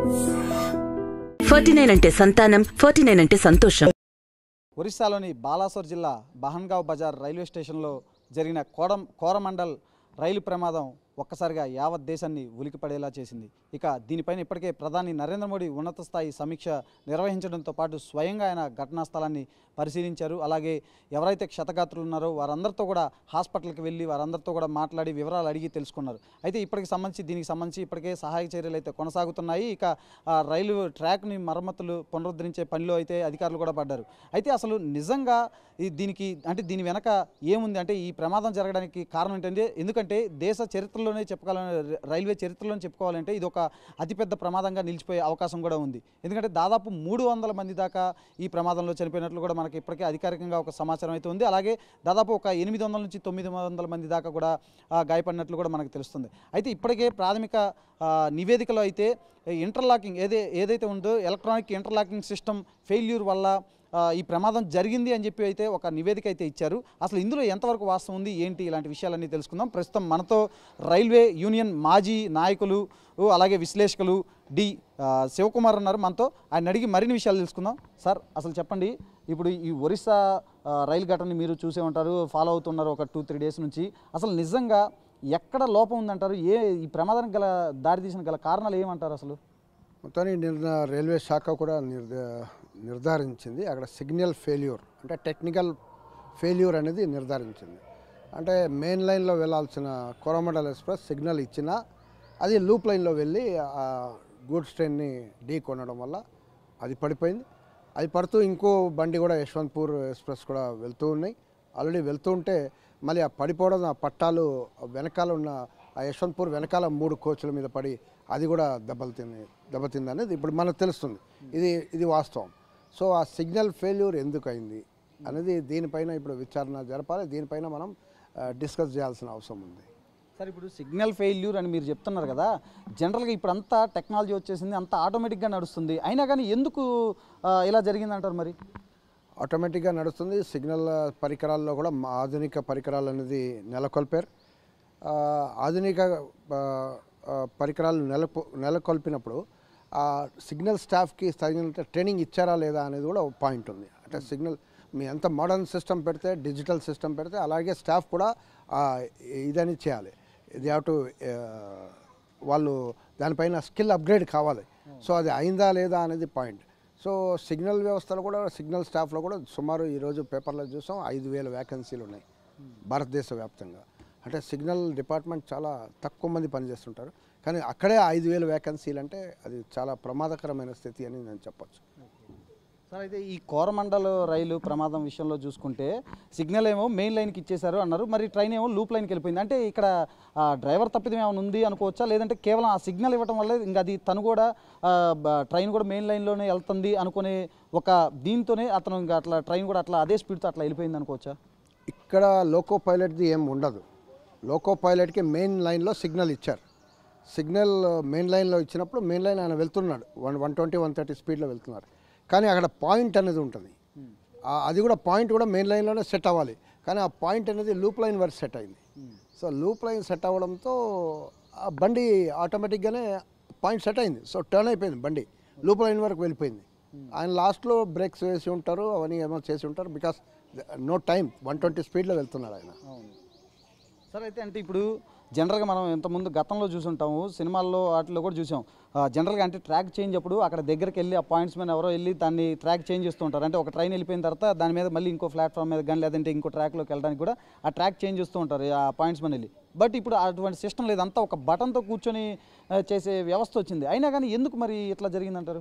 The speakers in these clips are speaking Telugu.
ఫార్టీ నైన్ అంటే సంతానం ఫార్టీ నైన్ అంటే సంతోషం ఒరిస్సాలోని బాలాసోర్ జిల్లా బహన్గావ్ బజార్ రైల్వే స్టేషన్లో జరిగిన కోడం కోరమండల్ రైలు ప్రమాదం ఒక్కసారిగా యావత్ దేశాన్ని ఉలికిపడేలా చేసింది ఇక దీనిపైన ఇప్పటికే ప్రధాని నరేంద్ర మోడీ ఉన్నత స్థాయి సమీక్ష నిర్వహించడంతో పాటు స్వయంగా ఆయన ఘటనా స్థలాన్ని పరిశీలించారు అలాగే ఎవరైతే క్షతగాత్రులు ఉన్నారో వారందరితో కూడా హాస్పిటల్కి వెళ్ళి వారందరితో కూడా మాట్లాడి వివరాలు అడిగి తెలుసుకున్నారు అయితే ఇప్పటికి సంబంధించి దీనికి సంబంధించి ఇప్పటికే సహాయక చర్యలు అయితే కొనసాగుతున్నాయి ఇక ఆ రైలు ట్రాక్ని మరమ్మతులు పునరుద్ధరించే పనిలో అయితే అధికారులు కూడా పడ్డారు అయితే అసలు నిజంగా ఈ దీనికి అంటే దీని వెనక ఏముంది అంటే ఈ ప్రమాదం జరగడానికి కారణం ఏంటంటే ఎందుకంటే దేశ చరిత్రలోనే చెప్పుకోవాలని రైల్వే చరిత్రలోనే చెప్పుకోవాలంటే ఇది ఒక అతిపెద్ద ప్రమాదంగా నిలిచిపోయే అవకాశం కూడా ఉంది ఎందుకంటే దాదాపు మూడు వందల మంది దాకా ఈ ప్రమాదంలో చనిపోయినట్లు కూడా మనకి ఇప్పటికే అధికారికంగా ఒక సమాచారం అయితే ఉంది అలాగే దాదాపు ఒక ఎనిమిది వందల నుంచి తొమ్మిది వందల మంది దాకా కూడా ఆ, గాయపడినట్లు కూడా మనకు తెలుస్తుంది అయితే ఇప్పటికే ప్రాథమిక ఆ, నివేదికలో అయితే ఇంటర్లాకింగ్ ఏదే ఏదైతే ఉందో ఎలక్ట్రానిక్ ఇంటర్లాకింగ్ సిస్టమ్ ఫెయిల్యూర్ వల్ల ఆ, ఈ ప్రమాదం జరిగింది అని చెప్పి అయితే ఒక నివేదిక అయితే ఇచ్చారు అసలు ఇందులో ఎంతవరకు వాస్తవం ఉంది ఏంటి ఇలాంటి విషయాలన్నీ తెలుసుకుందాం ప్రస్తుతం మనతో రైల్వే యూనియన్ మాజీ నాయకులు ఊ, అలాగే విశ్లేషకులు డి ఆ, శివకుమార్ ఉన్నారు మనతో ఆయన అడిగి మరిన్ని విషయాలు తెలుసుకుందాం సార్ అసలు చెప్పండి ఇప్పుడు ఈ ఒరిస్సా ఆ, రైలు ఘటనని మీరు చూసే ఉంటారు ఫాలో అవుతున్నారు ఒక టూ త్రీ డేస్ నుంచి అసలు నిజంగా ఎక్కడ లోపం ఉందంటారు ఏ ఈ ప్రమాదానికి గల దారితీసిన గల కారణాలు ఏమంటారు అసలు మొత్తానికి నిర్ణ రైల్వే శాఖ కూడా నిర్ధ నిర్ధారించింది అక్కడ సిగ్నల్ ఫెయిల్యూర్ అంటే టెక్నికల్ ఫెయిల్యూర్ అనేది నిర్ధారించింది అంటే మెయిన్ లైన్లో వెళ్ళాల్సిన కోరమండల్ ఎక్స్ప్రెస్ సిగ్నల్ ఇచ్చినా అది లూప్ లైన్లో వెళ్ళి ఆ గూడ్స్ ట్రైన్ని ఢీ కొనడం వల్ల అది పడిపోయింది అది పడుతూ ఇంకో బండి కూడా యశ్వంత్పూర్ ఎక్స్ప్రెస్ కూడా వెళ్తూ ఉన్నాయి ఆల్రెడీ వెళ్తూ ఉంటే మళ్ళీ ఆ పడిపోవడం ఆ పట్టాలు వెనకాల ఉన్న ఆ యశ్వంత్పూర్ వెనకాల మూడు కోచ్ల మీద పడి అది కూడా దెబ్బతింది దెబ్బతింది అనేది ఇప్పుడు మనకు తెలుస్తుంది ఇది ఇది వాస్తవం సో ఆ సిగ్నల్ ఫెయిల్యూర్ ఎందుకు అయింది అనేది దీనిపైన ఇప్పుడు విచారణ జరపాలి దీనిపైన మనం డిస్కస్ చేయాల్సిన అవసరం ఉంది సార్ ఇప్పుడు సిగ్నల్ ఫెయిల్యూర్ అని మీరు చెప్తున్నారు కదా జనరల్గా ఇప్పుడు అంతా టెక్నాలజీ వచ్చేసింది అంతా ఆటోమేటిక్గా నడుస్తుంది అయినా కానీ ఎందుకు ఆ, ఇలా జరిగిందంటారు మరి ఆటోమేటిక్గా నడుస్తుంది సిగ్నల్ పరికరాల్లో కూడా మా ఆధునిక పరికరాలు అనేది నెలకొల్పారు ఆ, ఆధునిక ఆ, ఆ, పరికరాలు నెలకొ నెలకొల్పినప్పుడు ఆ సిగ్నల్ స్టాఫ్కి తగినంత ట్రైనింగ్ ఇచ్చారా లేదా అనేది కూడా ఒక పాయింట్ ఉంది అంటే సిగ్నల్ మీ ఎంత మోడర్న్ సిస్టమ్ పెడితే డిజిటల్ సిస్టమ్ పెడితే అలాగే స్టాఫ్ కూడా ఆ, ఇదని చేయాలి ఇది హ్యావ్ టు వాళ్ళు దానిపైన స్కిల్ అప్గ్రేడ్ కావాలి సో అది అయిందా లేదా అనేది పాయింట్ సో సిగ్నల్ వ్యవస్థలో కూడా సిగ్నల్ స్టాఫ్లో కూడా సుమారు ఈరోజు పేపర్లో చూసాం ఐదు వేల వ్యాకెన్సీలు ఉన్నాయి భారతదేశ వ్యాప్తంగా అంటే సిగ్నల్ డిపార్ట్మెంట్ చాలా తక్కువ మంది పనిచేస్తుంటారు కానీ అక్కడే ఐదు వేల వ్యాకెన్సీలు అంటే అది చాలా ప్రమాదకరమైన స్థితి అని నేను చెప్పొచ్చు సార్ అయితే ఈ కోరమండల్ రైలు ప్రమాదం విషయంలో చూసుకుంటే సిగ్నల్ ఏమో మెయిన్ లైన్కి ఇచ్చేశారు అన్నారు మరి ట్రైన్ ఏమో లూప్ లైన్కి వెళ్ళిపోయింది అంటే ఇక్కడ ఆ, డ్రైవర్ తప్పిదం ఏమైనా ఉంది అనుకోవచ్చా లేదంటే కేవలం ఆ సిగ్నల్ ఇవ్వడం వల్ల ఇంకా అది తను కూడా ఆ, బ- ట్రైన్ కూడా మెయిన్ లైన్లోనే వెళ్తుంది అనుకునే ఒక దీంతోనే అతను ఇంకా అట్లా ట్రైన్ కూడా అట్లా అదే స్పీడ్తో అట్లా వెళ్ళిపోయింది అనుకోవచ్చా ఇక్కడ లోకో పైలట్ది ఏం ఉండదు లోకో పైలట్కి మెయిన్ లైన్లో సిగ్నల్ ఇచ్చారు సిగ్నల్ మెయిన్ లైన్లో ఇచ్చినప్పుడు మెయిన్ లైన్ ఆయన వెళ్తున్నాడు one one twenty one thirty స్పీడ్లో వెళ్తున్నారు కానీ అక్కడ పాయింట్ అనేది ఉంటుంది ఆ- అది కూడా పాయింట్ కూడా మెయిన్ లైన్లోనే సెట్ అవ్వాలి కానీ ఆ పాయింట్ అనేది లూప్ లైన్ వరకు సెట్ అయింది సో లూప్ లైన్ సెట్ అవ్వడంతో ఆ బండి ఆటోమేటిక్గానే పాయింట్ సెట్ అయింది సో టర్న్ అయిపోయింది బండి లూప్ లైన్ వరకు వెళ్ళిపోయింది ఆయన లాస్ట్లో బ్రేక్స్ వేసి ఉంటారు అవన్నీ ఏమో చేసి ఉంటారు because no time one twenty స్పీడ్లో వెళ్తున్నాడు ఆయన సార్ అయితే అంటే ఇప్పుడు జనరల్గా మనం ఇంతకుముందు గతంలో చూసుంటాము సినిమాల్లో వాటిలో కూడా చూసాం ఆ, జనరల్గా అంటే ట్రాక్ చేంజ్ అప్పుడు అక్కడ దగ్గరికి వెళ్ళి ఆ పాయింట్స్ మీద ఎవరో వెళ్ళి దాన్ని ట్రాక్ చేంజ్ చేస్తూ ఉంటారు అంటే ఒక ట్రైన్ వెళ్ళిపోయిన తర్వాత దాని మీద మళ్ళీ ఇంకో ప్లాట్ఫామ్ మీద కానీ లేదంటే ఇంకో ట్రాక్లోకి వెళ్ళడానికి కూడా ఆ ట్రాక్ చేంజ్ చేస్తూ ఉంటారు ఆ పాయింట్స్ మీద వెళ్ళి బట్ ఇప్పుడు అటువంటి సిస్టమ్ లేదు అంతా ఒక బటన్తో కూర్చొని ఆ, చేసే వ్యవస్థ వచ్చింది అయినా కానీ ఎందుకు మరి ఇట్లా జరిగిందంటారు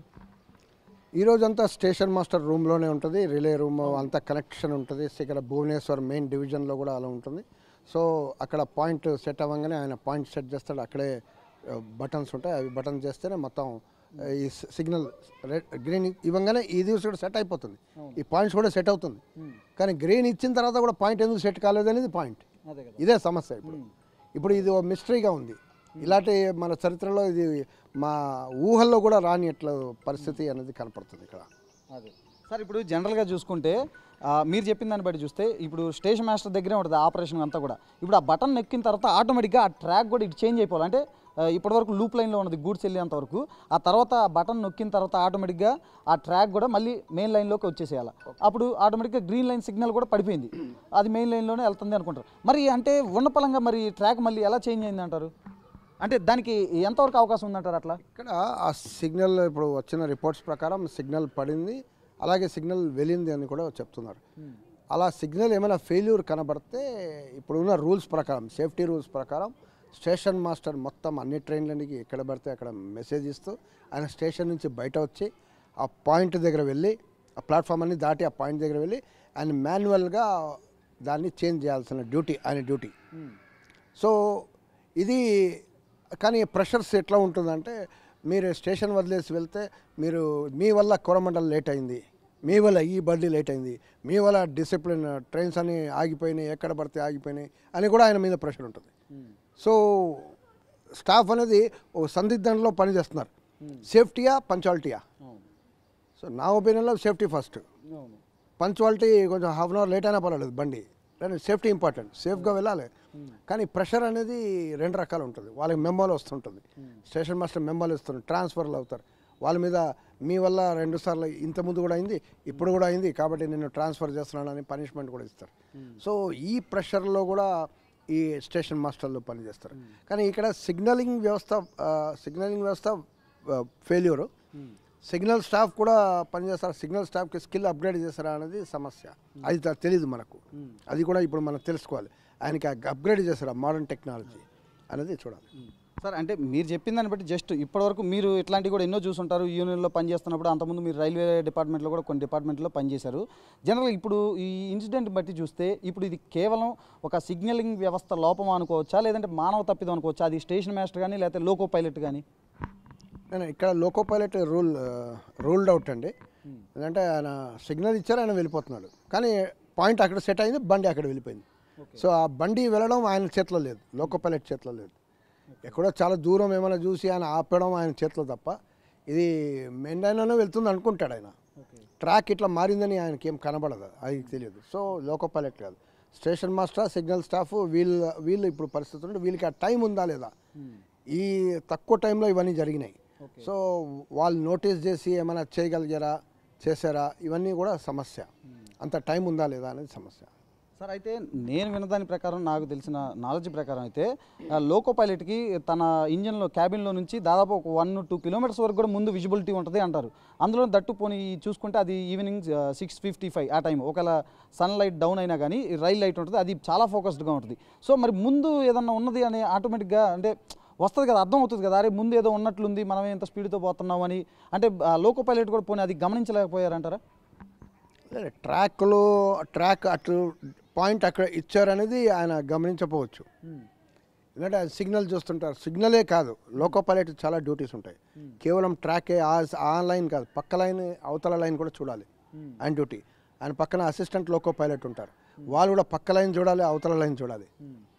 ఈ రోజంతా స్టేషన్ మాస్టర్ రూమ్లోనే ఉంటుంది రిలే రూమ్ అంతా కనెక్షన్ ఉంటుంది ఇక్కడ భువనేశ్వర్ మెయిన్ డివిజన్లో కూడా అలా ఉంటుంది సో అక్కడ పాయింట్ సెట్ అవ్వగానే ఆయన పాయింట్ సెట్ చేస్తాడు అక్కడే బటన్స్ ఉంటాయి అవి బటన్ చేస్తేనే మొత్తం ఆ, ఈ సిగ్నల్ రెడ్ గ్రీన్ ఇవ్వగానే ఇది కూడా సెట్ అయిపోతుంది ఈ పాయింట్స్ కూడా సెట్ అవుతుంది కానీ గ్రీన్ ఇచ్చిన తర్వాత కూడా పాయింట్ ఎందుకు సెట్ కాలేదు అనేది పాయింట్ అదే కదా ఇదే సమస్య ఇప్పుడు ఇప్పుడు ఇది ఓ మిస్టరీగా ఉంది ఇలాంటి మన చరిత్రలో ఇది మా ఊహల్లో కూడా రాని ఎట్లా పరిస్థితి అనేది కనపడుతుంది ఇక్కడ అదే సార్ ఇప్పుడు జనరల్గా చూసుకుంటే ఆ, మీరు చెప్పిన దాన్ని బట్టి చూస్తే ఇప్పుడు స్టేషన్ మాస్టర్ దగ్గరే ఉంటుంది ఆపరేషన్ అంతా కూడా ఇప్పుడు ఆ బటన్ ఎక్కిన తర్వాత ఆటోమేటిక్గా ఆ ట్రాక్ కూడా ఇటు చేంజ్ అయిపోవాలి అంటే ఆ, ఇప్పటివరకు లూప్ లైన్లో ఉన్నది గూడ్స్ వెళ్ళేంత వరకు ఆ తర్వాత ఆ బటన్ నొక్కిన తర్వాత ఆటోమేటిక్గా ఆ ట్రాక్ కూడా మళ్ళీ మెయిన్ లైన్లోకి వచ్చేసేయాలి అప్పుడు ఆటోమేటిక్గా గ్రీన్ లైన్ సిగ్నల్ కూడా పడిపోయింది అది మెయిన్ లైన్లోనే వెళ్తుంది అనుకుంటారు మరి అంటే ఉన్న పలంగా మరి ట్రాక్ మళ్ళీ ఎలా చేంజ్ అయింది అంటారు అంటే దానికి ఎంతవరకు అవకాశం ఉందంటారు అట్లా ఇక్కడ ఆ సిగ్నల్ ఇప్పుడు వచ్చిన రిపోర్ట్స్ ప్రకారం సిగ్నల్ పడింది అలాగే సిగ్నల్ వెళ్ళింది అని కూడా చెప్తున్నారు అలా సిగ్నల్ ఏమైనా ఫెయిల్యూర్ కనబడితే ఇప్పుడున్న రూల్స్ ప్రకారం సేఫ్టీ రూల్స్ ప్రకారం స్టేషన్ మాస్టర్ మొత్తం అన్ని ట్రైన్లకి ఎక్కడ పడితే అక్కడ మెసేజ్ ఇస్తూ ఆయన స్టేషన్ నుంచి బయట వచ్చి ఆ పాయింట్ దగ్గర వెళ్ళి ఆ ప్లాట్ఫామ్ అన్ని దాటి ఆ పాయింట్ దగ్గర వెళ్ళి ఆయన మాన్యువల్గా దాన్ని చేంజ్ చేయాల్సిన డ్యూటీ ఆయన డ్యూటీ సో ఇది కానీ ప్రెషర్స్ ఎట్లా ఉంటుందంటే మీరు స్టేషన్ వదిలేసి వెళ్తే మీరు మీ వల్ల కోరమండల్ లేట్ అయింది మీ వల్ల ఈ బడ్డీ లేట్ అయింది మీ వల్ల డిసిప్లిన్ ట్రైన్స్ అని ఆగిపోయినాయి ఎక్కడ పడితే ఆగిపోయినాయి అని కూడా ఆయన మీద ప్రెషర్ ఉంటుంది సో స్టాఫ్ అనేది ఒక సందిగ్ధంలో పనిచేస్తున్నారు సేఫ్టీయా పంచాలిటీయా సో నా ఒపీనియన్లో సేఫ్టీ ఫస్ట్ పంచువాలిటీ కొంచెం హాఫ్ అన్ అవర్ లేట్ అయినా పర్వాలేదు బండి కానీ సేఫ్టీ ఇంపార్టెంట్ సేఫ్గా వెళ్ళాలి కానీ ప్రెషర్ అనేది రెండు రకాలు ఉంటుంది వాళ్ళకి మెంబర్లు వస్తుంటుంది స్టేషన్ మాస్టర్ మెంబర్లు ఇస్తారు ట్రాన్స్ఫర్లు అవుతారు వాళ్ళ మీద మీ వల్ల రెండు సార్లు ఇంత ముందు కూడా అయింది ఇప్పుడు కూడా అయింది కాబట్టి నేను ట్రాన్స్ఫర్ చేస్తున్నానని పనిష్మెంట్ కూడా ఇస్తారు సో ఈ ప్రెషర్లో కూడా ఈ స్టేషన్ మాస్టర్లు పనిచేస్తారు కానీ ఇక్కడ సిగ్నలింగ్ వ్యవస్థ సిగ్నలింగ్ వ్యవస్థ ఫెయిల్యూరు సిగ్నల్ స్టాఫ్ కూడా పనిచేస్తారు సిగ్నల్ స్టాఫ్కి స్కిల్ అప్గ్రేడ్ చేస్తారా అనేది సమస్య అది త- తెలీదు మనకు అది కూడా ఇప్పుడు మనం తెలుసుకోవాలి ఆయనకి అప్గ్రేడ్ చేస్తారా మోడర్న్ టెక్నాలజీ అనేది చూడాలి సార్ అంటే మీరు చెప్పిన దాన్ని బట్టి జస్ట్ ఇప్పటివరకు మీరు ఇట్లాంటివి కూడా ఎన్నో చూసుంటారు యూనియన్లో పనిచేస్తున్నప్పుడు అంతకుముందు మీరు రైల్వే డిపార్ట్మెంట్లో కూడా కొన్ని డిపార్ట్మెంట్లో పనిచేశారు జనరల్గా ఇప్పుడు ఈ ఇన్సిడెంట్ బట్టి చూస్తే ఇప్పుడు ఇది కేవలం ఒక సిగ్నలింగ్ వ్యవస్థ లోపం అనుకోవచ్చా లేదంటే మానవ తప్పిదం అనుకోవచ్చా అది స్టేషన్ మాస్టర్ కానీ లేకపోతే లోకో పైలట్ కానీ నేను ఇక్కడ loco pilot rule ruled out అండి ఎందుకంటే ఆయన సిగ్నల్ ఇచ్చారు ఆయన వెళ్ళిపోతున్నాడు కానీ పాయింట్ అక్కడ సెట్ అయింది బండి అక్కడ వెళ్ళిపోయింది సో ఆ బండి వెళ్ళడం ఆయన చేతిలో లేదు లోకో పైలట్ చేతిలో లేదు ఎక్కడో చాలా దూరం ఏమైనా చూసి ఆయన ఆపడం ఆయన చేతిలో తప్ప ఇది మెయిన్ లైన్లోనే వెళ్తుంది అనుకుంటాడు ఆయన ట్రాక్ ఇట్లా మారిందని ఆయనకి ఏం కనబడదు అది తెలియదు సో లోకో పైలట్ కాదు స్టేషన్ మాస్టర్ సిగ్నల్ స్టాఫ్ వీళ్ళు వీళ్ళు ఇప్పుడు పరిస్థితి ఉంటే వీళ్ళకి ఆ టైం ఉందా లేదా ఈ తక్కువ టైంలో ఇవన్నీ జరిగినాయి సో వాళ్ళు నోటీస్ చేసి ఏమైనా చేయగలిగారా చేశారా ఇవన్నీ కూడా సమస్య అంత టైం ఉందా లేదా అనేది సమస్య సార్ అయితే నేను విన్నదాని ప్రకారం నాకు తెలిసిన నాలెడ్జ్ ప్రకారం అయితే ఆ, లోకో పైలట్కి తన ఇంజన్లో క్యాబిన్లో నుంచి దాదాపు ఒక వన్ టూ కిలోమీటర్స్ వరకు కూడా ముందు విజిబిలిటీ ఉంటుంది అంటారు అందులో దట్టు పోనీ చూసుకుంటే అది ఈవినింగ్ సిక్స్ ఫిఫ్టీ ఫైవ్ ఆ టైం ఒకవేళ సన్ లైట్ డౌన్ అయినా కానీ రైల్ లైట్ ఉంటుంది అది చాలా ఫోకస్డ్గా ఉంటుంది సో మరి ముందు ఏదన్నా ఉన్నది అని ఆటోమేటిక్గా అంటే వస్తుంది కదా అర్థం అవుతుంది కదా అరే ముందు ఏదో ఉన్నట్లుంది మనం ఎంత స్పీడ్తో పోతున్నాం అని అంటే ఆ లోకో పైలట్ కూడా పోనీ అది గమనించలేకపోయారంటారా లేదు ట్రాక్లో ట్రాక్ అటు పాయింట్ అక్కడ ఇచ్చారనేది ఆయన గమనించకపోవచ్చు ఎందుకంటే ఆయన సిగ్నల్ చూస్తుంటారు సిగ్నలే కాదు లోకో పైలట్ చాలా డ్యూటీస్ ఉంటాయి కేవలం ట్రాకే ఆ ఆ లైన్ కాదు పక్క లైన్ అవతల లైన్ కూడా చూడాలి ఆయన డ్యూటీ ఆయన పక్కన అసిస్టెంట్ లోకో పైలట్ ఉంటారు వాళ్ళు కూడా పక్క లైన్ చూడాలి అవతల లైన్ చూడాలి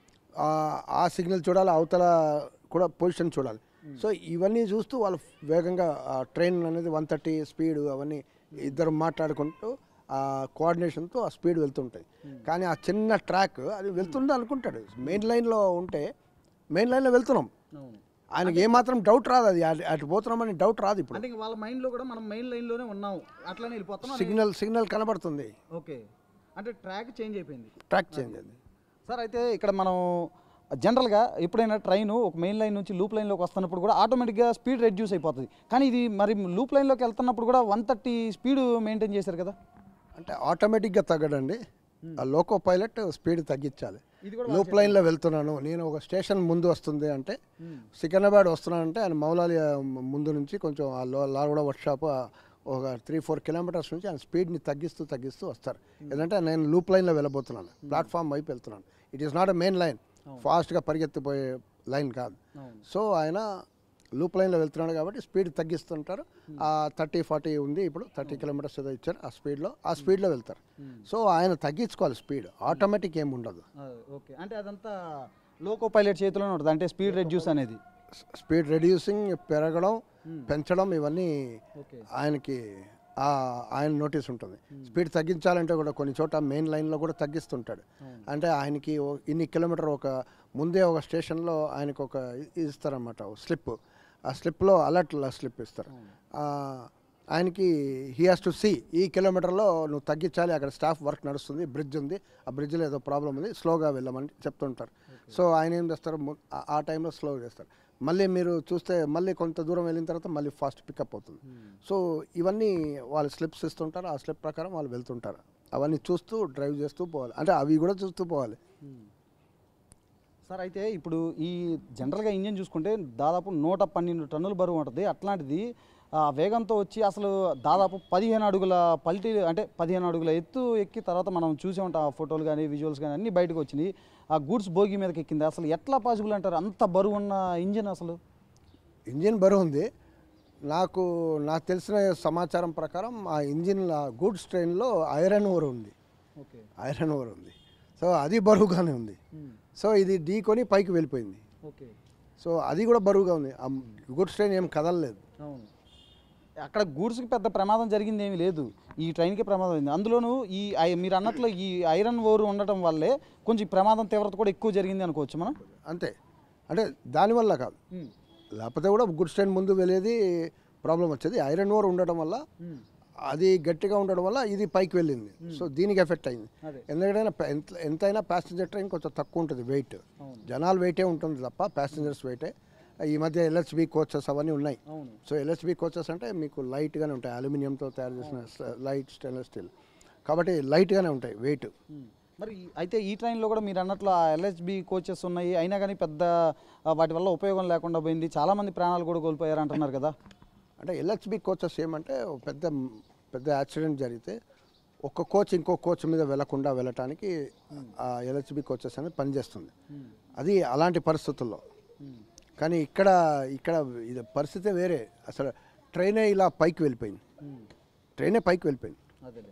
ఆ- ఆ సిగ్నల్ చూడాలి అవతల కూడా పొజిషన్ చూడాలి సో ఇవన్నీ చూస్తూ వాళ్ళు వేగంగా ట్రైన్ అనేది వన్ థర్టీ స్పీడ్ అవన్నీ ఇద్దరు మాట్లాడుకుంటూ ఆ కోఆర్డినేషన్తో ఆ స్పీడ్ వెళ్తుంటాయి కానీ ఆ చిన్న ట్రాక్ అది వెళ్తుంది అనుకుంటాడు మెయిన్ లైన్లో ఉంటే మెయిన్ లైన్లో వెళ్తున్నాం ఆయనకి ఏమాత్రం డౌట్ రాదు అది అటు- అటు పోతున్నామని డౌట్ రాదు ఇప్పుడు అంటే ఇంక వాళ్ళ మైండ్లో కూడా మనం మెయిన్ లైన్లోనే ఉన్నాం అట్లానే వెళ్ళిపోతున్నాం అని- సిగ్నల్ సిగ్నల్ కనబడుతుంది ఓకే అంటే ట్రాక్ చేంజ్ అయిపోయింది ట్రాక్ చేంజ్ అది సార్ అయితే ఇక్కడ మనం జనరల్గా ఎప్పుడైనా ట్రైన్ ఒక మెయిన్ లైన్ నుంచి లూప్ లైన్లోకి వస్తున్నప్పుడు కూడా ఆటోమేటిక్గా స్పీడ్ రెడ్యూస్ అయిపోతుంది కానీ ఇది మరి లూప్ లైన్లోకి వెళ్తున్నప్పుడు కూడా వన్ థర్టీ స్పీడ్ మెయింటైన్ చేశారు కదా అంటే ఆటోమేటిక్గా తగ్గడండి ఆ లోకో పైలట్ స్పీడ్ తగ్గించాలి ఇది కూడా లూప్ లైన్లో వెళ్తున్నాను నేను ఒక స్టేషన్ ముందు వస్తుంది అంటే సికింద్రాబాద్ వస్తున్నానంటే ఆయన మౌలాలి ఆ, ముందు నుంచి కొంచెం ఆ లో లాగూడ వర్క్షాప్ ఒక త్రీ ఫోర్ కిలోమీటర్స్ నుంచి ఆయన స్పీడ్ని తగ్గిస్తూ తగ్గిస్తూ వస్తారు ఎందుకంటే నేను లూప్ లైన్లో వెళ్ళబోతున్నాను ప్లాట్ఫామ్ వైపు వెళ్తున్నాను it is not a main line ఫాస్ట్గా పరిగెత్తిపోయే లైన్ కాదు సో ఆయన లూప్ లైన్లో వెళ్తున్నాడు కాబట్టి స్పీడ్ తగ్గిస్తుంటారు ఆ థర్టీ ఫార్టీ ఉంది ఇప్పుడు థర్టీ కిలోమీటర్స్ ఏదో ఇచ్చారు ఆ స్పీడ్లో ఆ స్పీడ్లో వెళ్తారు సో ఆయన తగ్గించుకోవాలి స్పీడ్ ఆటోమేటిక్ ఏమి ఉండదు ఓకే అంటే అదంతా లోకో పైలట్ చేతిలోనే ఉంటుంది అంటే స్పీడ్ రెడ్యూస్ అనేది స్పీడ్ రెడ్యూసింగ్ పెరగడం పెంచడం ఇవన్నీ ఓకే ఆయనకి ఆ ఆయన నోటీస్ ఉంటుంది స్పీడ్ తగ్గించాలంటే కూడా కొన్ని చోట మెయిన్ లైన్లో కూడా తగ్గిస్తుంటాడు అంటే ఆయనకి ఓ- ఇన్ని కిలోమీటర్ ఒక ముందే ఒక స్టేషన్లో ఆయనకు ఒక ఇది ఇస్తారన్నమాట స్లిప్ ఆ స్లిప్లో అలర్ట్ స్లిప్ ఇస్తారు ఆ, ఆయనకి హీ హాస్ టు సీ ఈ కిలోమీటర్లో నువ్వు తగ్గించాలి అక్కడ స్టాఫ్ వర్క్ నడుస్తుంది బ్రిడ్జ్ ఉంది ఆ బ్రిడ్జ్లో ఏదో ప్రాబ్లం ఉంది స్లోగా వెళ్ళమని చెప్తుంటారు సో ఆయన ఏం చేస్తారు ము- ఆ- ఆ టైంలో స్లో చేస్తారు మళ్ళీ మీరు చూస్తే మళ్ళీ కొంత దూరం వెళ్ళిన తర్వాత మళ్ళీ ఫాస్ట్ పికప్ అవుతుంది సో ఇవన్నీ వాళ్ళు స్లిప్స్ ఇస్తుంటారు ఆ స్లిప్ ప్రకారం వాళ్ళు వెళ్తుంటారు అవన్నీ చూస్తూ డ్రైవ్ చేస్తూ పోవాలి అంటే అవి కూడా చూస్తూ పోవాలి సార్ అయితే ఇప్పుడు ఈ జనరల్గా ఇంజిన్ చూసుకుంటే దాదాపు నూట పన్నెండు టన్నుల బరువు ఉంటుంది అట్లాంటిది ఆ వేగంతో వచ్చి అసలు దాదాపు పదిహేను అడుగుల పల్టీ అంటే పదిహేను అడుగుల ఎత్తు ఎక్కి తర్వాత మనం చూసే ఉంటాం ఆ ఫోటోలు కానీ విజువల్స్ కానీ అన్నీ బయటకు వచ్చినాయి ఆ గూడ్స్ బోగి మీదకి ఎక్కింది అసలు ఎట్లా పాసిబుల్ అంటారు అంత బరువు ఉన్న ఇంజిన్ అసలు ఇంజిన్ బరువు ఉంది నాకు నాకు తెలిసిన సమాచారం ప్రకారం ఆ ఇంజిన్ గూడ్స్ ట్రైన్లో ఐరన్ ఓర్ ఉంది ఓకే ఐరన్ ఓర్ ఉంది సో అది బరువుగానే ఉంది సో ఇది ఢీకొని పైకి వెళ్ళిపోయింది ఓకే సో అది కూడా బరువుగా ఉంది ఆ గూడ్స్ ట్రైన్ ఏం కదలలేదు అవును అక్కడ గూడ్స్కి పెద్ద ప్రమాదం జరిగింది ఏమీ లేదు ఈ ట్రైన్కి ప్రమాదం అయింది అందులోనూ ఈ ఐ- మీరు అన్నట్లు ఈ ఐరన్ ఓర్ ఉండటం వల్లే కొంచెం ఈ ప్రమాదం తీవ్రత కూడా ఎక్కువ జరిగింది అనుకోవచ్చు మనం అంతే అంటే దానివల్ల కాదు లేకపోతే కూడా గుడ్ స్టాండ్ ముందు వెళ్ళేది ప్రాబ్లం వచ్చేది ఐరన్ ఓర్ ఉండడం వల్ల అది గట్టిగా ఉండడం వల్ల ఇది పైకి వెళ్ళింది సో దీనికి ఎఫెక్ట్ అయింది అదే. ఎందుకంటే ప- ఎంత ఎంతైనా ప్యాసింజర్ ట్రైన్ కొంచెం తక్కువ ఉంటుంది వెయిట్ అవును. జనాలు వెయిటే ఉంటుంది తప్ప ప్యాసింజర్స్ వెయిటే ఈ మధ్య ఎల్హెచ్బి కోచెస్ అవన్నీ ఉన్నాయి అవును సో ఎల్హెచ్బి కోచెస్ అంటే మీకు లైట్గానే ఉంటాయి అల్యూమినియంతో తయారు చేసిన లైట్ స్టెయిన్లెస్ స్టీల్ కాబట్టి లైట్గానే ఉంటాయి వెయిట్ ఉమ్. మరి ఈ- అయితే ఈ ట్రైన్లో కూడా మీరు అన్నట్లు ఆ ఎల్హెచ్బి కోచెస్ ఉన్నాయి అయినా కానీ పెద్ద ఆ, వాటి వల్ల ఉపయోగం లేకుండా పోయింది చాలామంది ప్రాణాలు కూడా కోల్పోయారు అంటున్నారు కదా అంటే ఎల్హెచ్బి కోచెస్ ఏమంటే ఒక పెద్ద పెద్ద యాక్సిడెంట్ జరిగితే ఒక కోచ్ ఇంకో కోచ్ మీద వెళ్లకుండా వెళ్ళటానికి ఆ ఎల్హెచ్బి కోచెస్ అనేది పనిచేస్తుంది అది అలాంటి పరిస్థితుల్లో కానీ ఇక్కడ ఇక్కడ ఇది పరిస్థితి వేరే అసలు ట్రైనే ఇలా పైకి వెళ్ళిపోయింది ట్రైనే పైకి వెళ్ళిపోయింది అదేలే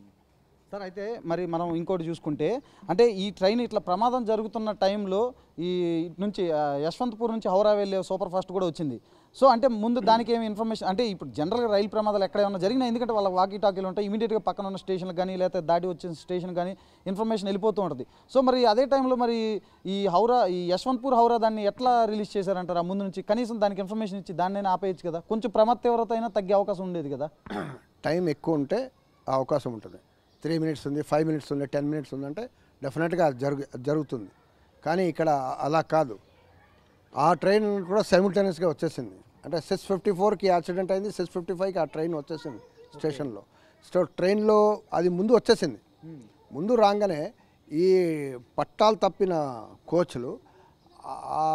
సార్ అయితే మరి మనం ఇంకోటి చూసుకుంటే అంటే ఈ ట్రైన్ ఇట్లా ప్రమాదం జరుగుతున్న టైంలో ఈ ఇటు నుంచి ఆ, యశ్వంతపూర్ నుంచి హౌరా వెళ్ళే సూపర్ ఫాస్ట్ కూడా వచ్చింది సో అంటే ముందు దానికి ఏమి ఇన్ఫర్మేషన్ అంటే ఇప్పుడు జనరల్గా రైలు ప్రమాదాలు ఎక్కడ ఏమన్నా జరిగినా ఎందుకంటే వాళ్ళ వాకీ టాకీలు ఉంటాయి ఇమీడియట్గా పక్కన ఉన్న స్టేషన్కి కానీ లేకపోతే దాటి వచ్చిన స్టేషన్ కానీ ఇన్ఫర్మేషన్ వెళ్ళిపోతూ ఉంటుంది సో మరి అదే టైంలో మరి ఈ హౌరా ఈ యశ్వంతపూర్ హౌరా దాన్ని ఎట్లా రిలీజ్ చేశారంటారు ఆ ముందు నుంచి కనీసం దానికి ఇన్ఫర్మేషన్ ఇచ్చి దాన్ని ఆపేయచ్చు కదా కొంచెం ప్రమాద తీవ్రత అయినా తగ్గే అవకాశం ఉండేది కదా టైం ఎక్కువ ఉంటే ఆ అవకాశం ఉంటుంది త్రీ మినిట్స్ ఉంది ఫైవ్ మినిట్స్ ఉంది టెన్ మినిట్స్ ఉందంటే డెఫినెట్గా అది జరుగు జరుగుతుంది కానీ ఇక్కడ అలా కాదు ఆ ట్రైన్ కూడా సైమిల్టేనియస్గా వచ్చేసింది అంటే సిక్స్ ఫిఫ్టీ ఫోర్కి యాక్సిడెంట్ అయింది సిక్స్ ఫిఫ్టీ ఫైవ్కి ఆ ట్రైన్ వచ్చేసింది స్టేషన్లో సో ట్రైన్లో అది ముందు వచ్చేసింది ముందు రాగానే ఈ పట్టాలు తప్పిన కోచ్లు ఆ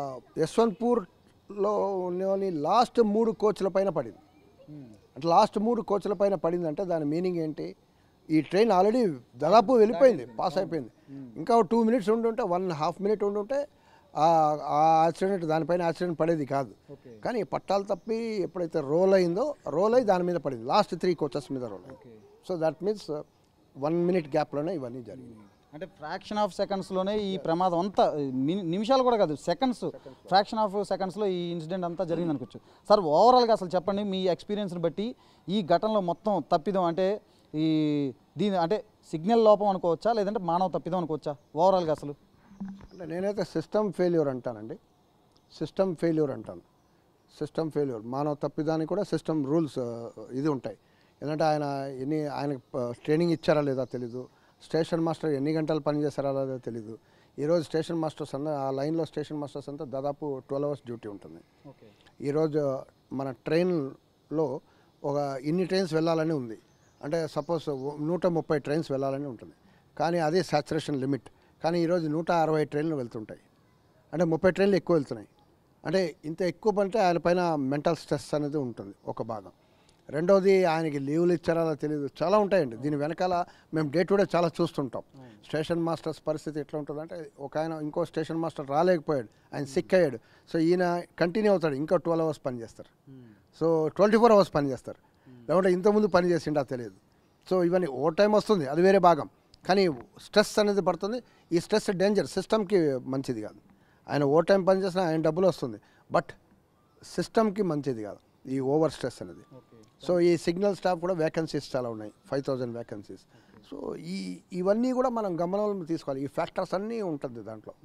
యశ్వంత్పూర్లో ఉన్నోని లాస్ట్ మూడు కోచ్ల పైన పడింది అంటే లాస్ట్ మూడు కోచ్ల పైన పడిందంటే దాని మీనింగ్ ఏంటి ఈ ట్రైన్ ఆల్రెడీ దాదాపు వెళ్ళిపోయింది పాస్ అయిపోయింది ఇంకా టూ మినిట్స్ ఉండుంటే వన్ హాఫ్ మినిట్ ఉండుంటే ఆ ఆ యాక్సిడెంట్ దానిపైన యాక్సిడెంట్ పడేది కాదు ఓకే కానీ పట్టాలు తప్పి ఎప్పుడైతే రోల్ అయిందో రోల్ అయ్యి దాని మీద పడింది లాస్ట్ త్రీ కోచెస్ మీద రోల్ అయింది okay so that means one minute గ్యాప్లోనే ఇవన్నీ జరిగింది అంటే ఫ్రాక్షన్ ఆఫ్ సెకండ్స్లోనే ఈ ప్రమాదం అంతా మి- నిమిషాలు కూడా కాదు సెకండ్స్ ఫ్రాక్షన్ ఆఫ్ సెకండ్స్లో ఈ ఇన్సిడెంట్ అంతా జరిగింది అనుకోవచ్చు సార్ ఓవరాల్గా అసలు చెప్పండి మీ ఎక్స్పీరియన్స్ని బట్టి ఈ ఘటనలో మొత్తం తప్పిదం అంటే ఈ దీని అంటే సిగ్నల్ లోపం అనుకోవచ్చా లేదంటే మానవ తప్పిదం అనుకోవచ్చా ఓవరాల్గా అసలు అంటే నేనైతే సిస్టమ్ ఫెయిల్యూర్ అంటానండి సిస్టమ్ ఫెయిల్యూర్ అంటాను సిస్టమ్ ఫెయిల్యూర్ మానవ తప్పిదానికి కూడా సిస్టమ్ రూల్స్ ఇది ఉంటాయి ఎందుకంటే ఆయన ఎన్ని ఆయనకు ట్రైనింగ్ ఇచ్చారా లేదా తెలీదు స్టేషన్ మాస్టర్ ఎన్ని గంటలు పని చేశారా లేదా తెలీదు ఈరోజు స్టేషన్ మాస్టర్స్ అంతా ఆ లైన్లో స్టేషన్ మాస్టర్స్ అంతా దాదాపు ట్వెల్వ్ అవర్స్ డ్యూటీ ఉంటుంది ఓకే ఈరోజు మన ట్రైన్లో ఒక ఇన్ని ట్రైన్స్ వెళ్ళాలని ఉంది అంటే సపోజ్ నూట ముప్పై ట్రైన్స్ వెళ్ళాలని ఉంటుంది కానీ అదే సాచురేషన్ లిమిట్ కానీ ఈరోజు నూట అరవై ట్రైన్లు వెళ్తుంటాయి అంటే ముప్పై ట్రైన్లు ఎక్కువ వెళ్తున్నాయి అంటే ఇంత ఎక్కువ అంటే ఆయన పైన మెంటల్ స్ట్రెస్ అనేది ఉంటుంది ఒక భాగం రెండోది ఆయనకి లీవులు ఇచ్చారా అలా తెలియదు చాలా ఉంటాయండి దీని వెనకాల మేము డే టు డే చాలా చూస్తుంటాం స్టేషన్ మాస్టర్స్ పరిస్థితి ఎట్లా ఉంటుందంటే ఒక ఆయన ఇంకో స్టేషన్ మాస్టర్ రాలేకపోయాడు ఆయన సిక్ అయ్యాడు సో ఈయన కంటిన్యూ అవుతాడు ఇంకా ట్వెల్వ్ అవర్స్ పని చేస్తారు సో ట్వంటీ ఫోర్ అవర్స్ పని చేస్తారు లేకుంటే ఇంతకుముందు పని చేసిండా తెలియదు సో ఇవన్నీ ఓ టైం వస్తుంది అది వేరే భాగం కానీ స్ట్రెస్ అనేది పడుతుంది ఈ స్ట్రెస్ డేంజర్ సిస్టమ్కి మంచిది కాదు ఆయన ఓ టైం పని చేసినా ఆయన డబ్బులు వస్తుంది బట్ సిస్టమ్కి మంచిది కాదు ఈ ఓవర్ స్ట్రెస్ అనేది ఓకే సో ఈ సిగ్నల్ స్టాఫ్ కూడా వేకెన్సీస్ చాలా ఉన్నాయి ఫైవ్ థౌజండ్ వేకెన్సీస్ సో ఈ ఇవన్నీ కూడా మనం గమనంలో తీసుకోవాలి ఈ ఫ్యాక్టర్స్ అన్నీ ఉంటుంది దాంట్లో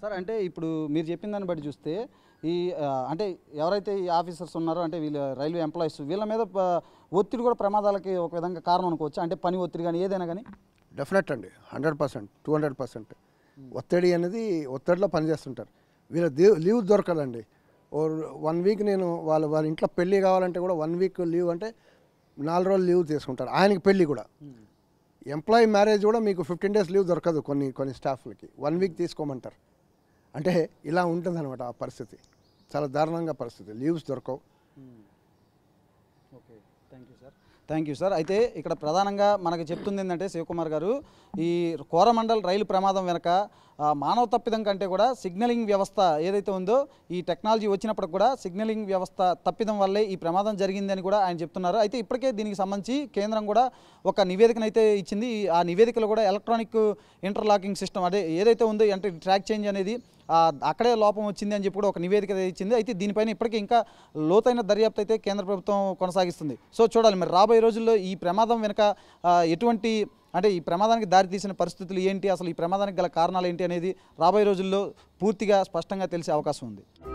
సార్ అంటే ఇప్పుడు మీరు చెప్పిన దాన్ని బట్టి చూస్తే ఈ ఆ, అంటే ఎవరైతే ఈ ఆఫీసర్స్ ఉన్నారో అంటే వీళ్ళ రైల్వే ఎంప్లాయీస్ వీళ్ళ మీద ప- ఒత్తిడి కూడా ప్రమాదాలకి ఒక విధంగా కారణం అనుకోవచ్చు అంటే పని ఒత్తిడి కానీ ఏదైనా కానీ డెఫినెట్ అండి hundred percent two hundred percent ఒత్తిడి అనేది ఒత్తిడిలో పనిచేస్తుంటారు వీళ్ళ లీవ్ లీవ్ దొరకదండి ఓ వన్ వీక్ నేను వాళ్ళ వాళ్ళ ఇంట్లో పెళ్ళి కావాలంటే కూడా వన్ వీక్ లీవ్ అంటే నాలుగు రోజులు లీవ్ తీసుకుంటారు ఆయనకి పెళ్ళి కూడా ఎంప్లాయీ మ్యారేజ్ కూడా మీకు ఫిఫ్టీన్ డేస్ లీవ్ దొరకదు కొన్ని కొన్ని స్టాఫ్లకి వన్ వీక్ తీసుకోమంటారు అంటే ఇలా ఉంటుంది అనమాట ఆ పరిస్థితి చాలా దారుణంగా పరిస్థితి లీవ్స్ దొరకవు okay thank you sir thank you sir అయితే ఇక్కడ ప్రధానంగా మనకి చెప్తుంది ఏంటంటే శివకుమార్ గారు ఈ కోరమండల్ రైలు ప్రమాదం వెనక ఆ, మానవ తప్పిదం కంటే కూడా సిగ్నలింగ్ వ్యవస్థ ఏదైతే ఉందో ఈ టెక్నాలజీ వచ్చినప్పుడు కూడా సిగ్నలింగ్ వ్యవస్థ తప్పిదం వల్లే ఈ ప్రమాదం జరిగిందని కూడా ఆయన చెప్తున్నారు అయితే ఇప్పటికే దీనికి సంబంధించి కేంద్రం కూడా ఒక నివేదికను అయితే ఇచ్చింది ఈ- ఆ నివేదికలో కూడా ఎలక్ట్రానిక్ ఇంటర్లాకింగ్ సిస్టమ్ అదే ఏదైతే ఉందో అంటే ట్రాక్ చేంజ్ అనేది ఆ, అక్కడే లోపం వచ్చింది అని చెప్పి కూడా ఒక నివేదిక ఇచ్చింది అయితే దీనిపైన ఇప్పటికీ ఇంకా లోతైన దర్యాప్తు అయితే కేంద్ర ప్రభుత్వం కొనసాగిస్తుంది సో చూడాలి మరి రాబోయే రోజుల్లో ఈ ప్రమాదం వెనుక ఆ, ఎటువంటి అంటే ఈ ప్రమాదానికి దారితీసిన పరిస్థితులు ఏంటి అసలు ఈ ప్రమాదానికి గల కారణాలు ఏంటి అనేది రాబోయే రోజుల్లో పూర్తిగా స్పష్టంగా తెలిసే అవకాశం ఉంది